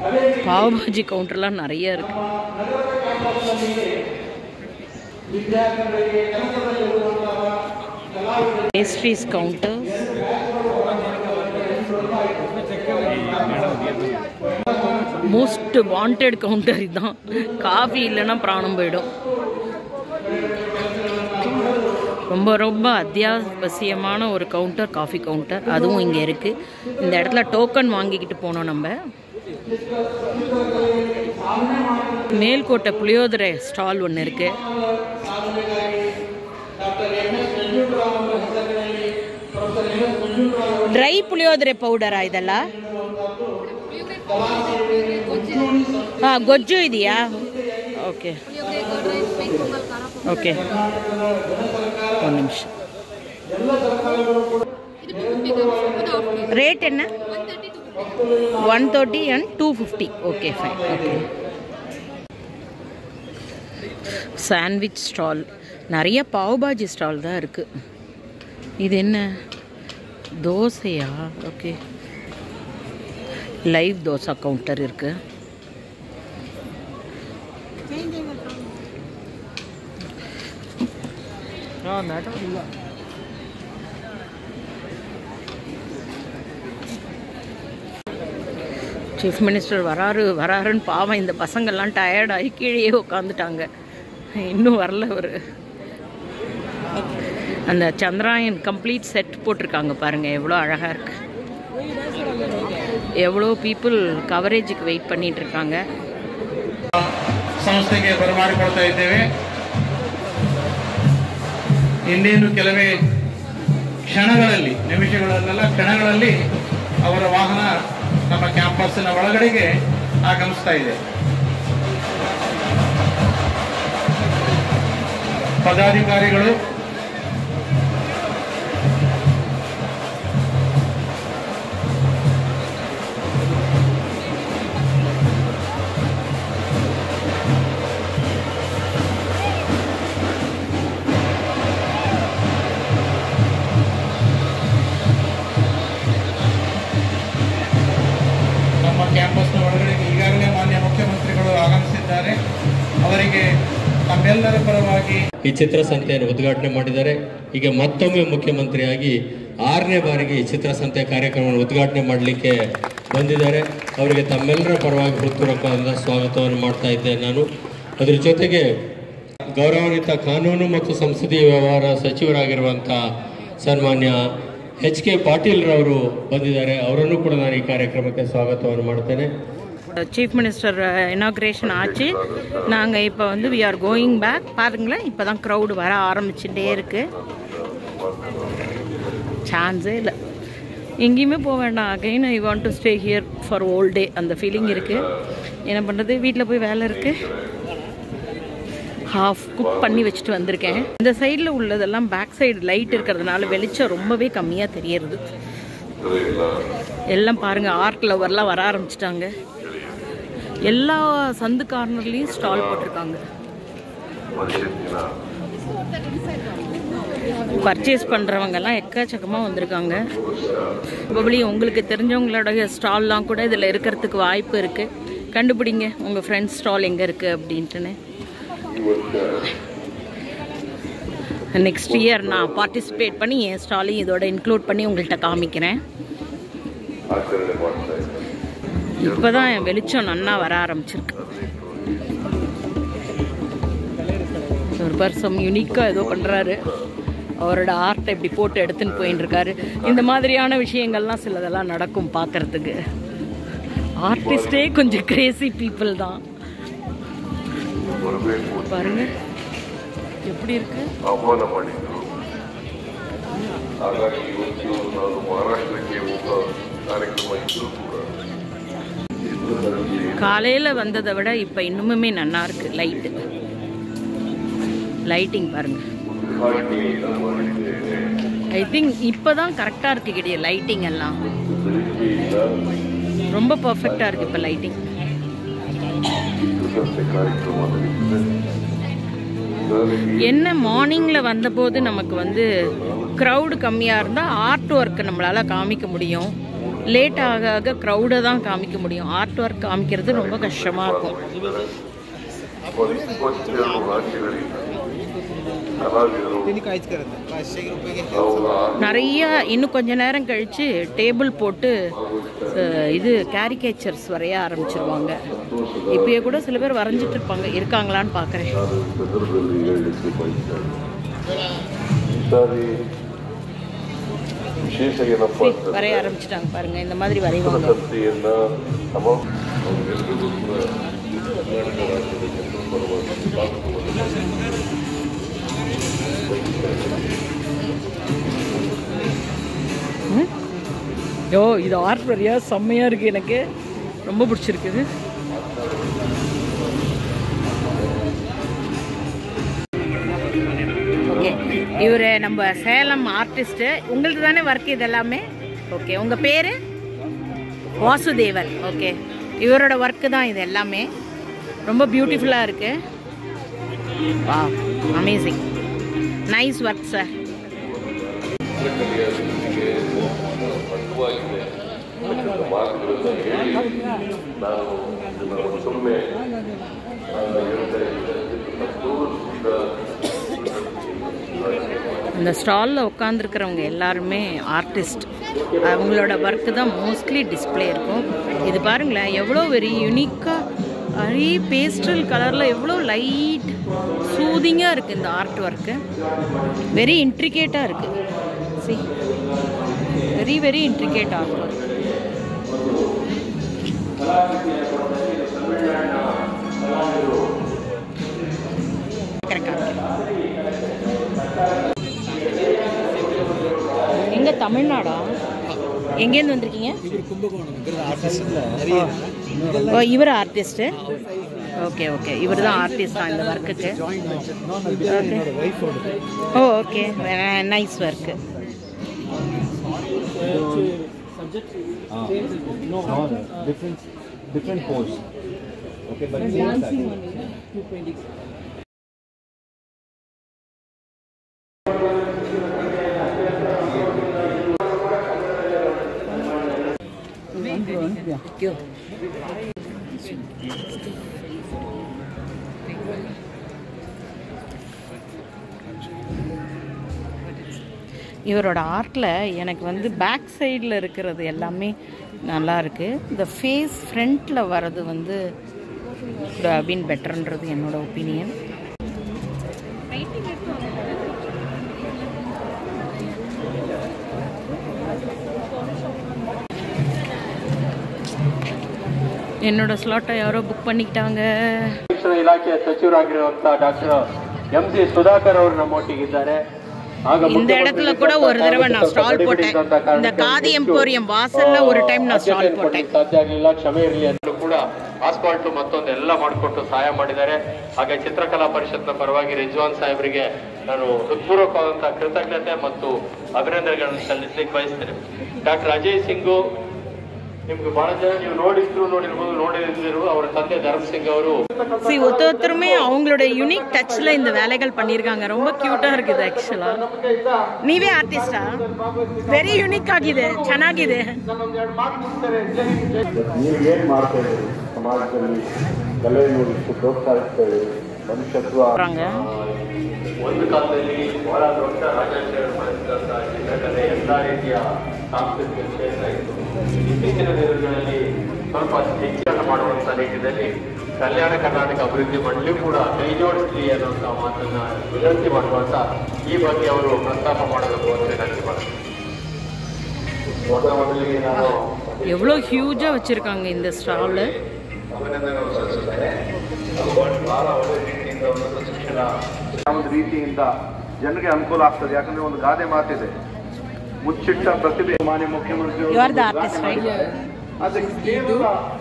பாவபாஜி கவுண்டர்லாம் நிறைய இருக்கு pastries counter most wanted counter இதுதான் காஃபி இல்லைன்னா பிராணம் போயிடும் ரொம்ப ரொம்ப அத்தியாவசியமான ஒரு கவுண்டர் காஃபி கவுண்டர் அதுவும் இங்கே இருக்குது இந்த இடத்துல டோக்கன் வாங்கிக்கிட்டு போனோம் நம்ம மேல்கோட்டை புளியோதரை ஸ்டால் ஒன்று இருக்குது ட்ரை புளியோதரை பவுடரா இதெல்லாம் ಹಾಂ ಗೊಜ್ಜು ಇದೆಯಾ ಓಕೆ ಓಕೆ ಒಂದು ನಿಮಿಷ ರೇಟ್ என்ன one thirty and two fifty okay fine okay sandwich stall நிறைய பாவ்பாஜி ஸ்டால் தான் இருக்குது இது என்ன தோசையா ஓகே லைவ் தோசா கவுண்டர் இருக்கு சீஃப் மினிஸ்டர் வராரு வராருன்னு பாவம் இந்த பசங்கள்லாம் டயர்டாகி கீழேயே உட்காந்துட்டாங்க இன்னும் வரல ஒரு அந்த சந்திராயன் கம்ப்ளீட் செட் போட்டிருக்காங்க பாருங்க எவ்வளோ அழகாக இருக்கு ಎವಳೋ ಪೀಪಲ್ ಕವರೇಜಿಗೆ ವೆಯ್ಟ್ பண்ணிட்டு இருக்காங்க ಸಂಸ್ಥೆಗೆ ಬರಮಾಡಿಕೊಳ್ತಾ ಇದ್ದೇವೆ ಇನ್ನೇನು ಕೆಲವೇ ಕ್ಷಣಗಳಲ್ಲಿ ನಿಮಿಷಗಳಲ್ಲೆಲ್ಲ ಕ್ಷಣಗಳಲ್ಲಿ ಅವರ ವಾಹನ ನಮ್ಮ ಕ್ಯಾಂಪಸ್ಸಿನ ಒಳಗಡೆಗೆ ಆಗಮಿಸ್ತಾ ಇದೆ ಪದಾಧಿಕಾರಿಗಳು ನಮ್ಮ ಕ್ಯಾಂಪಸ್ನ ಒಳಗಡೆ ಈಗಾಗಲೇ ಮಾನ್ಯ ಮುಖ್ಯಮಂತ್ರಿಗಳು ಆಗಮಿಸಿದ್ದಾರೆ ಅವರಿಗೆ ತಮ್ಮೆಲ್ಲರ ಪರವಾಗಿ ಈ ಚಿತ್ರಸಂತೆಯನ್ನು ಉದ್ಘಾಟನೆ ಮಾಡಿದ್ದಾರೆ ಈಗ ಮತ್ತೊಮ್ಮೆ ಮುಖ್ಯಮಂತ್ರಿಯಾಗಿ ಆರನೇ ಬಾರಿಗೆ ಈ ಚಿತ್ರಸಂತೆ ಕಾರ್ಯಕ್ರಮವನ್ನು ಉದ್ಘಾಟನೆ ಮಾಡಲಿಕ್ಕೆ ಬಂದಿದ್ದಾರೆ ಅವರಿಗೆ ತಮ್ಮೆಲ್ಲರ ಪರವಾಗಿ ಹೃತ್ಪೂರ್ವಕವಾದ ಸ್ವಾಗತವನ್ನು ಮಾಡ್ತಾ ಇದ್ದೇನೆ ನಾನು ಅದರ ಜೊತೆಗೆ ಗೌರವಾನ್ವಿತ ಕಾನೂನು ಮತ್ತು ಸಂಸದೀಯ ವ್ಯವಹಾರ ಸಚಿವರಾಗಿರುವಂಥ ಸನ್ಮಾನ್ಯ ಎಚ್ ಕೆ ಪಾಟೀಲ್ರವರು ಬಂದಿದ್ದಾರೆ ಅವರನ್ನು ಕೂಡ ನಾನು ಈ ಕಾರ್ಯಕ್ರಮಕ್ಕೆ ಸ್ವಾಗತವನ್ನು ಮಾಡ್ತೇನೆ சீஃப் மினிஸ்டர் இனாக்ரேஷன் ஆச்சு நாங்கள் இப்போ வந்து வி ஆர் கோயிங் பேக் பாருங்களேன் இப்போ தான் க்ரௌடு வர ஆரம்பிச்சுட்டே இருக்கு சான்ஸே இல்லை எங்கேயுமே போக வேண்டாம் again I want to stay here for all day அந்த ஃபீலிங் இருக்குது என்ன பண்ணுறது வீட்டில் போய் வேலை இருக்குது ஹாஃப் குக் பண்ணி வச்சுட்டு வந்திருக்கேன் இந்த சைடில் உள்ளதெல்லாம் பேக் சைடு லைட் இருக்கிறதுனால வெளிச்சம் ரொம்பவே கம்மியாக தெரியறது எல்லாம் பாருங்க ஆர்ட் லவர்லாம் வர ஆரம்பிச்சிட்டாங்க எல்லா சந்து கார்னர்லேயும் ஸ்டால் போட்டிருக்காங்க பர்ச்சேஸ் பண்ணுறவங்கெல்லாம் எக்கச்சக்கமாக வந்திருக்காங்க பபலி உங்களுக்கு தெரிஞ்சவங்களோட ஸ்டால்லாம் கூட இதில் இருக்கிறதுக்கு வாய்ப்பு இருக்குது கண்டுபிடிங்க உங்கள் ஃப்ரெண்ட்ஸ் ஸ்டால் எங்கே இருக்குது அப்படின்ட்டுன்னு நெக்ஸ்ட் இயர் நான் பார்ட்டிசிபேட் பண்ணி என் ஸ்டாலையும் இதோட இன்க்ளூட் பண்ணி உங்கள்கிட்ட காமிக்கிறேன் இப்போ தான் வெளிச்சம் நன்னா வர ஆரம்பிச்சிருக்கு ஒரு பர்சம் யூனிக்காக ஏதோ பண்ணுறாரு அவரோட ஆர்ட்டை இப்படி போட்டு எடுத்துன்னு போயின்னு இருக்காரு இந்த மாதிரியான விஷயங்கள்லாம் சிலதெல்லாம் நடக்கும் பார்க்கறதுக்கு ஆர்டிஸ்டே கொஞ்சம் கிரேசி பீப்புள் தான் பாருங்க எப்படி இருக்கு ಆಹ್ವಾನ ಮಾಡಿದ್ರು ಹಾಗಾಗಿ ಇವತ್ತು ನಾನು ಮಹಾರಾಷ್ಟ್ರಕ್ಕೆ ಹೋಗೋ ಕಾರ್ಯಕ್ರಮ ಇದ್ರೂ ಕೂಡ காலையில் வந்ததை விட இப்போ இன்னுமுமே நல்லா இருக்கு லைட்டு லைட்டிங் பாருங்க ஐ திங்க் இப்போ தான் கரெக்டாக இருக்கு கிடையாது லைட்டிங் எல்லாம் ரொம்ப பர்ஃபெக்டாக இருக்கு இப்போ லைட்டிங் ಕಾರ್ಯಕ್ರಮ ನಡೀತದೆ என்ன மார்னிங்கில் வந்தபோது நமக்கு வந்து க்ரௌடு கம்மியாக இருந்தால் ஆர்ட் ஒர்க் நம்மளால் காமிக்க முடியும் லேட் ஆக ஆக க்ரௌடை தான் காமிக்க முடியும் ஆர்ட் ஒர்க் காமிக்கிறது ரொம்ப கஷ்டமாக இருக்கும் ಇಪ್ಪತ್ತೆರಡು ರಾಜ್ಯಗಳಿಂದ ಕಲಾವಿದರು ಅವರ நிறைய இன்னும் கொஞ்ச நேரம் கழித்து டேபிள் போட்டு அஹ், இது கேரிகேச்சர்ஸ் வரைய ஆரம்பிச்சிருவாங்க இப்பயே கூட சில பேர் வரைஞ்சிட்டு இருப்பாங்க இருக்காங்களான்னு பார்க்குறேன் ಸಂದರ್ಭದಲ್ಲಿ ಹೇಳಲಿಕ್ಕೆ ಬಯಸ್ತೇನೆ ಈ ಸಾರಿ ವಿಶೇಷ ಏನಪ್ಪಾ ಅಂತಂದ್ರೆ வரைய ஆரம்பிச்சிட்டாங்க பாருங்க இந்த மாதிரி வரைவாங்க ಸಂತೆಯನ್ನ ಸಮ ಅವರೆಲ್ಲರಿಗೂ ಕೂಡ ಕರ್ನಾಟಕ ರಾಜ್ಯದ ಜನರ ಪರವಾಗಿ ಸ್ವಾಗತವನ್ನು யோ இது ஆர்ட் வரையா செம்மையாக இருக்குது எனக்கு ரொம்ப பிடிச்சிருக்குது ஓகே இவர் நம்ம சேலம் ஆர்டிஸ்ட்டு உங்களது தானே ஒர்க் இது எல்லாமே ஓகே உங்கள் பேர் வாசுதேவன் ஓகே இவரோட ஒர்க்கு தான் இது எல்லாமே ரொம்ப பியூட்டிஃபுல்லாக இருக்குது வா அமேசிங் நைஸ் ஒர்க் சார் ಚಿತ್ರಕಲೆಯ ಅರ್ಥವಾಗಿದೆ ಮಾತುಗಳನ್ನು ಹೇಳಿ ನಾನು ಇದನ್ನು ಮತ್ತೊಮ್ಮೆ ಆ, ಹೇಳ್ತಾ ಇದ್ದೇನೆ ಸಂತೋಷದಿಂದ இந்த ஸ்டாலில் உட்காந்துருக்கிறவங்க எல்லாருமே ஆர்டிஸ்ட் அவங்களோட ஒர்க்கு தான் மோஸ்ட்லி டிஸ்ப்ளே இருக்கும் இது பாருங்களேன் எவ்வளோ வெரி யூனிக்காக வெரி பேஸ்டல் கலரில் எவ்வளோ லைட் சூதிங்காக இருக்குது இந்த ஆர்ட் ஒர்க்கு வெரி இன்ட்ரிகேட்டாக இருக்குது see very very intricate art work எங்க தமிழ்நாடா எங்கேருந்து வந்திருக்கீங்க ஓ இவர் ஆர்டிஸ்ட்டு ஓகே ஓகே இவர் தான் ஆர்டிஸ்ட் தான் இந்த ஒர்க்குக்கு oh okay nice work different different pose. Okay, but same style. இவரோட ஆர்ட்டில் எனக்கு வந்து பேக் சைடில் இருக்கிறது எல்லாமே நல்லா இருக்கு இந்த ஃபேஸ் ஃப்ரண்ட்டில் வர்றது வந்து பீன் பெட்டர்ன்றது என்னோட ஒப்பீனியன் என்னோட ಸ್ಲಾಟை ಯಾರೋ ಬುಕ್ பண்ணிக்கிட்டாங்க ಶಿಕ್ಷಣ ಇಲಾಖೆಯ ಸಚಿವರಾಗಿರುವಂತಹ ಡಾಕ್ಟರ್ ಎಂ ಸಿ ಸುಧಾಕರ್ ಅವರು ನಮ್ಮೊಟ್ಟಿಗಿದ್ದಾರೆ ಆಗ இந்த இடத்துல கூட ஒரு தடவை நான் ஸ்டால் போட்டேன் இந்த காதி எம்போரியம் வாசல்ல ஒரு டைம் நான் ஸ்டால் போட்டேன் ಸಾಧ್ಯ ಆಗಲಿಲ್ಲ ಕ್ಷಮೆ ಇರಲಿ ಅಂತ ಕೂಡ ಆಸ್ಫಾಲ್ಟ್ ಮತ್ತೊಂದು ಎಲ್ಲ ಮಾಡಿಕೊಟ್ಟು ಸಹಾಯ ಮಾಡಿದ್ದಾರೆ ಹಾಗೆ ಚಿತ್ರಕಲಾ ಪರಿಷತ್ನ ಪರವಾಗಿ ರಿಜ್ವಾನ್ ಸಾಹೇಬರಿಗೆ ನಾನು ಹೃತ್ಪೂರ್ವಕವಾದಂತಹ ಕೃತಜ್ಞತೆ ಮತ್ತು ಅಭಿನಂದನೆಗಳನ್ನು ಸಲ್ಲಿಸಲಿಕ್ಕೆ ಬಯಸ್ತೇನೆ ಡಾಕ್ಟರ್ ಅಜಯ್ ಸಿಂಗು ನಿಮ್ಗೆ ಬಹಳ ಜನ ನೀವು ನೋಡಿದ್ರು ನೋಡಿರ್ಬೋದು ನೋಡಿದ್ರು ಅವರ ತಂದೆ ಧರ್ಮ್ ಸಿಂಗ್ ಅವರು சி ஒருத்த ஒருத்தருமே அவங்களோட யூனிக் டச்சில் இந்த வேலைகள் பண்ணியிருக்காங்க ரொம்ப க்ಯೂಟಾಗಿ இருக்குது ಆ್ಯಕ್ಚುಲಾಗಿ ನೀವೇ ಆರ್ಟಿಸ್ಟಾ ವೆರಿ ಯೂನಿಕ್ ಆಗಿದೆ ಚೆನ್ನಾಗಿದೆ ನೀವು ಏನು ಮಾಡ್ತಾ ಇದ್ದೀರಿ ಸಮಾಜದಲ್ಲಿ ಕಲೆಯನ್ನು ಇಷ್ಟು ಪ್ರೋತ್ಸಾಹಿಸ್ತೇವೆ ಮನುಷ್ಯತ್ವ போகிறாங்க ಒಂದು ಕಾಲದಲ್ಲಿ ಬಹಳ ದೊಡ್ಡ ರಾಜಾಚಾರ್ಯ ಮಾಡಿದಂತಹ ಚಿತ್ರಕಲೆ ಎಲ್ಲಾ ರೀತಿಯ ಸಾಂಸ್ಕೃತಿಕ ಕ್ಷೇತ್ರ ಇತ್ತು ಇತ್ತೀಚಿನ ದಿನಗಳಲ್ಲಿ ಸ್ವಲ್ಪ ಹೆಚ್ಚಿನ ಮಾಡುವಂತಹ ನಿಟ್ಟಿನಲ್ಲಿ ಕಲ್ಯಾಣ ಕರ್ನಾಟಕ ಅಭಿವೃದ್ಧಿ ಮಂಡಳಿ ಕೂಡ ಕೈ ಜೋಡಿಸಲಿ ಅನ್ನುವಂತಹ ಮಾತನ್ನ ವಿನಂತಿ ಮಾಡುವಂತ ಈ ಬಗ್ಗೆ ಅವರು ಪ್ರಸ್ತಾಪ ಮಾಡಬೇಕು ಅಂತ ವಿನಂತಿ ಮಾಡ್ತಾರೆ ಮೊದಲ ಮೊದಲಿಗೆ ನಾನು எவ்வளோ ஹியூஜாக வச்சுருக்காங்க இந்த ஸ்டாலு ಅಭಿನಂದನೆಗಳು ಸಲ್ಲಿಸುತ್ತೇನೆ ಬಹಳ ಒಳ್ಳೆ ರೀತಿಯಿಂದ ಉನ್ನತ ಶಿಕ್ಷಣ ಒಂದು ರೀತಿಯಿಂದ ಜನರಿಗೆ ಅನುಕೂಲ ಆಗ್ತದೆ ಯಾಕಂದ್ರೆ ಒಂದು ಗಾದೆ ಮಾತಿದೆ ಮುಚ್ಚಿಟ್ಟ ಪ್ರತಿಭೆ ಮಾನ್ಯ ಮುಖ್ಯಮಂತ್ರಿ you are the artist right ಅದಕ್ಕೆ ಕೇವಲ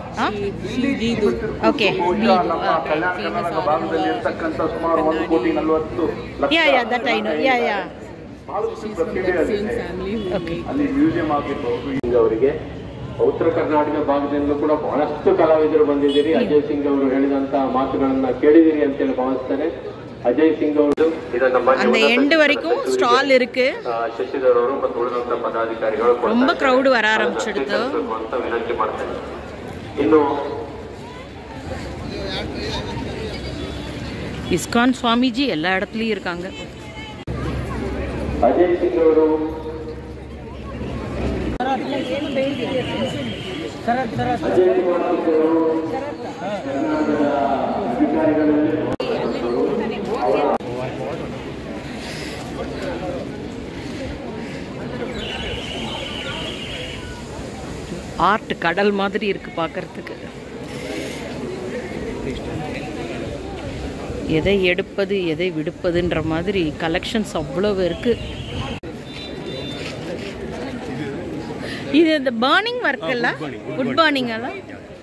ಓಕೆ ಬಹುಶಃ ನಮ್ಮ ಕಲ್ಯಾಣ ಕರ್ನಾಟಕ ಭಾಗದಲ್ಲಿ ಇರ್ತಕ್ಕಂಥ ಸುಮಾರು ಒಂದು ಕೋಟಿ ನಲವತ್ತು ಲಕ್ಷ yeah yeah that I know yeah yeah ಬಹಳಷ್ಟು ಪ್ರತಿಭೆ ಅಲ್ಲಿದೆ. ಓಕೆ ಅಲ್ಲಿ ಮ್ಯೂಸಿಯಂ ಆಗಿರ್ಬಹುದು ಈಗ ಅವರಿಗೆ ಉತ್ತರ ಕರ್ನಾಟಕ ಭಾಗದಿಂದಲೂ ಕೂಡ ಬಹಳಷ್ಟು ಕಲಾವಿದರು ಬಂದಿದ್ದೀರಿ ಅಜಯ್ ಸಿಂಗ್ ಅವರು ಹೇಳಿದಂತ ಮಾತುಗಳನ್ನ ಕೇಳಿದಿರಿ ಅಂತೇಳಿ ಭಾವಿಸ್ತೇನೆ ಅಜಯ್ ಸಿಂಗ್ ಅವರು ಇದನ್ನ ಮಾನ್ಯ அந்த ಉನ್ನತ எண்டு வரைக்கும் ಶಿಕ್ಷಣ ಸ್ಟಾಲ್ இருக்கு ಆ, ಶಶಿಧರ್ ಅವರು ಮತ್ತು ಉಳಿದಂತ ಪದಾಧಿಕಾರಿಗಳು ಕೊಡ್ತಾ ரொம்ப ಇದ್ದಾರೆ. crowd வர ಅದನ್ನ ಆರಂಭಿಸಿಡ್ತು. ಸ್ವೀಕರಿಸಬೇಕು ಅಂತ ವಿನಂತಿ ಮಾಡ್ತೇನೆ ಇನ್ನು இஸ்கான் சுவாமிஜி எல்லா இடத்துலையும் இருக்காங்க ಅಜಯ್ ಸಿಂಗ್ ಅವರು ಅಜಯ್ ಕುಮಾರ್ ಸಿಂಗ್ ಅವರು ಕರ್ನಾಟಕದ ಅಧಿಕಾರಿಗಳಲ್ಲಿ ஆர்ட் கடல் மாதிரி இருக்கு பார்க்கறதுக்கு எதை எடுப்பது எதை விடுப்பதுன்ற மாதிரி கலெக்ஷன்ஸ் அவ்வளவு இருக்கு இது இந்த பேர்னிங் ஒர்க் இல்ல வுட் பேர்னிங் எல்லாம்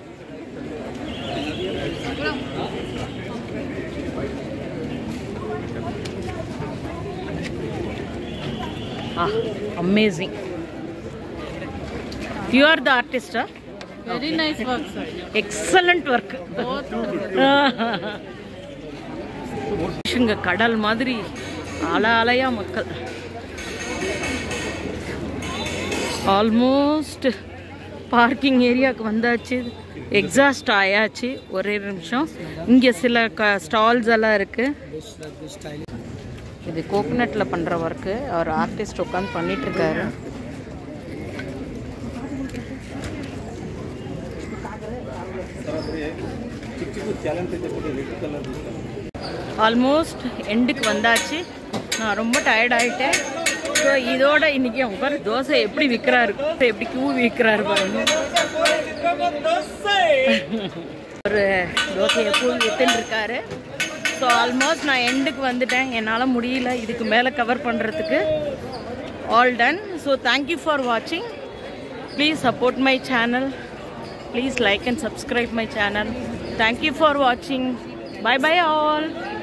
ah amazing you are the ஆர்டிஸ்டா Very nice work, sir. Excellent work கடல் மாதிரி அல அலையா மக்கள் ஆல்மோஸ்ட் பார்க்கிங் ஏரியாவுக்கு வந்தாச்சு எக்ஸாஸ்ட் ஆயாச்சு ஒரே நிமிஷம் இங்கே சில க ஸ்டால்ஸ் எல்லாம் இருக்குது இது கோகனட்டில் பண்ணுற ஒர்க்கு அவர் ஆர்டிஸ்ட் உட்காந்து பண்ணிகிட்ருக்காரு ஆல்மோஸ்ட் எண்டுக்கு வந்தாச்சு நான் ரொம்ப டயர்ட் ஆயிட்டேன் ஸோ இதோட இன்னைக்கு அவங்க பாரு தோசை எப்படி விற்கிறாரு எப்படி கியூ விற்கிறாரு பாருங்க ஒரு தோசையை பூ வித்துன்னு இருக்காரு ஸோ ஆல்மோஸ்ட் நான் எண்டுக்கு வந்துட்டேன் என்னால் முடியல இதுக்கு மேலே கவர் பண்ணுறதுக்கு all done so thank you for வாட்சிங் please support my channel please like and subscribe my channel thank you for வாட்சிங் பை பை ஆல்